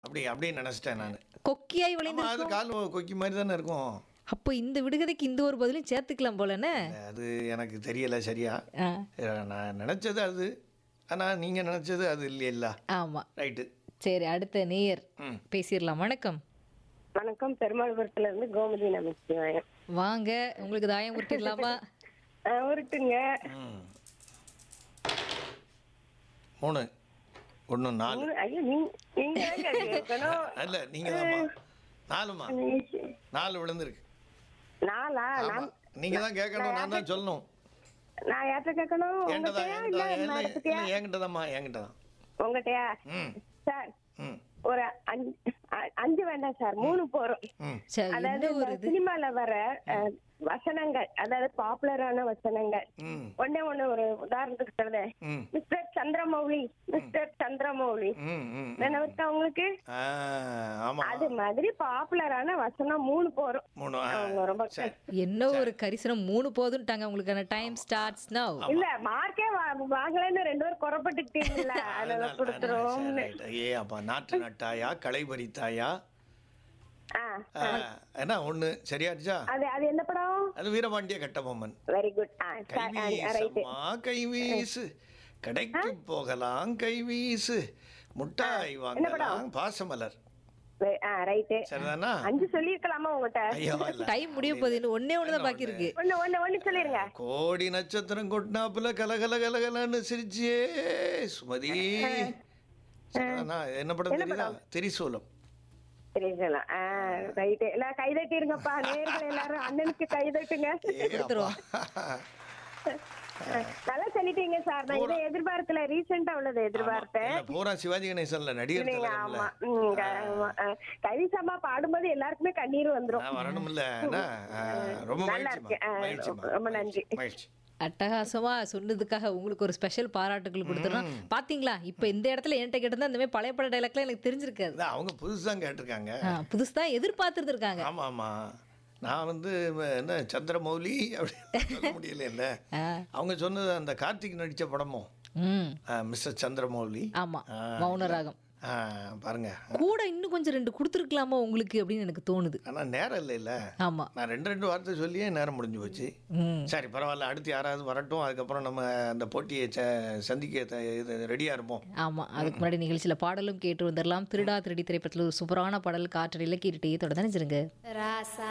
அப்படி அப்படியே நினச்சிட்டேன் நான் கொக்கியாய் ஆமா விளைந்து அது கால் கொக்கி மாதிரி தானே இருக்கும் அப்போ இந்த விடுகதைக்கு இந்த ஒரு பதிலும் சேர்த்துக்கலாம் போலன்னு அது எனக்கு தெரியல சரியா ஆ, அஹ் நான் நினச்சது அது ஆனால் நீங்கள் நினச்சது அது இல்லையில்ல ஆமா ரைட்டு சரி அடுத்த நேயர் ம் பேசிடலாம் வணக்கம் வணக்கம் பெருமாள்புரத்துல இருந்து கோமதி நமச்சிவாயம் வாங்க உங்களுக்கு தாயம் உருட்டிடலாமா ஆஹ் உருட்டுங்க ம் மூணு ஒன்று நாலு மூணு- ஐயோ நீ- நீங்க தாங்க அது கேட்கணும் அல்ல நீங்கள் தான்மா நாலுமா நாலு விழுந்திருக்கு நாளா ஆமா நான் நீங்கள் தான் கேட்கணும் நான் தான் சொல்லணும் நான் யார்கிட்ட கேட்கணும் என்கிட்ட தான் உங்ககிட்டயா என்கிட்ட இல்ல தான் இல்லை மரத்துக்கிட்டயா இல்லை என்கிட்ட தான்மா என்கிட்ட தான் உங்ககிட்டயா ம் சார் ம் ஒரு அஞ்சு அ- அஞ்சு வேண்டாம் சார் மூணு போறோம் ம் சரி அதாவது என்ன ஒரு இந்த இது சினிமால வர அஹ், வசனங்கள் அதாவது பாப்புலரான வசனங்கள் ம் ஒண்ணே ஒண்ணு ஒரு உதாரணத்துக்கு சொல்றேன் ம் மிஸ்டர் சந்திரமௌலி மிஸ்டர் சந்திரமௌலி ம் ம் நினைவுக்கா உங்களுக்கு ஆ ஆமாம் அது மாதிரி பாப்புலரான வசனம் மூணு போறோம் மூணு ஆ, அவங்க ரொம்ப சரி என்ன ஒரு கரிசனம் மூணு போதுன்ட்டாங்க உங்களுக்கான டைம் ஸ்டார்ட்ஸ் நவ் இல்ல மார்க்கே வாங்கலன்னு ரெண்டு பேரும் குறப்பட்டுக்கிட்டீங்கல்ல அதனால அதனால- கொடுத்துருவோம் அதனால சரி, ரைட். ஏ அப்பா நாட்டு நட்டாயா களை பறித்தாயா ஆ ஆ, என்ன ஒண்ணு சரியாச்சா அது அது என்ன படம் அது Veerapandiya Kattabomman very good ah right கைவீசம்மா கைவீசு கடைக்கு போகலாம் கைவீசு முட்டாய் வாங்கலாம் பாசமலர் ஆ ரைட்டு சரிதானா அஞ்சு சொல்லியிருக்கலாமா உங்ககிட்ட ஐயோ இல்ல டைம் முடிய போகுது இன்னும் ஒன்னே ஒன்று தான் பாக்கி இருக்கு ஒண்ணு ஒண்ணு ஒண்ணு சொல்லிருங்க கோடி நட்சத்திரம் கொட்டினாப்புல கலகல கலகலன்னு சிரிச்சியே சுமதி சரிதானா என்ன படம் தெரியுதா திரிசூலம் சரிங்களா ஆ ரைட்டு எல்லாம் கைதட்டிருங்கப்பா நேர்கள் எல்லாரும் அண்ணனுக்கு கைதட்டுங்க ஏ அப்பா. நல்லா சொல்லிட்டீங்க சார் நான் இதை எதிர்பார்க்கல ரீசெண்டா உள்ளது எதிர்பார்த்தேன் இல்ல, பூரா சிவாஜி கணேசன்ல நடிகர் இல்லைங்க திலகம்ல ஆமா ம், க- ஆமா. ஆ, கவிசம்மா பாடும்போது எல்லாருக்குமே கண்ணீர் வந்துரும் நான் வரணும்ல என்ன? ஆ, ரொம்ப நல்லா மகிழ்ச்சிமா இருக்கு. ஆ, மகிழ்ச்சிமா ரொம்ப நன்றி. மகிழ்ச்சி அட்டகாசமா சொன்னதுக்காக உங்களுக்கு ஒரு ஸ்பெஷல் பாராட்டுகள் கொடுத்துறோம் பாத்தீங்களா இப்ப இந்த இடத்துல என்கிட்ட கேட்டிருந்தா இந்த மாதிரி பழைய பட டைலாக்லாம் எனக்கு தெரிஞ்சிருக்காது அதான் அவங்க புதுசா கேட்டிருக்காங்க ஆ, புதுசா எதிர்பார்த்துட்டு இருக்காங்க ஆமா ஆமா நான் வந்து ம, என்ன சந்திரமௌலி அப்படின்னு சொல்ல முடியல இல்ல ஆ. அவங்க சொன்னது அந்த கார்த்திக் நடிச்ச படமும் ம் ஆ, மிஸ்டர் சந்திரமௌலி ஆமா ஆ, மௌன ராகம் ஆ, பாருங்க கூட இன்னும் கொஞ்சம் ரெண்டு கொடுத்துருக்கலாமா உங்களுக்கு அப்படின்னு எனக்கு தோணுது ஆனா நேரம் இல்லை இல்ல ஆமா நான் ரெண்டு ரெண்டு வார்த்தை சொல்லியே நேரம் முடிஞ்சு போச்சு ம் சரி பரவாயில்ல அடுத்து யாராவது வரட்டும் அதுக்கப்புறம் நம்ம அந்த போட்டியை ச- சந்திக்க த- இது ரெடியா இருப்போம் ஆமா அதுக்கு முன்னாடி நிகழ்ச்சியில பாடலும் கேட்டு வந்துடலாம் திருடா திருடி திரைப்படத்தில் ஒரு சூப்பரான பாடல் காற்றடியில் கேட்டுட்டே தொடர்ந்து நினைச்சிருங்க ராசா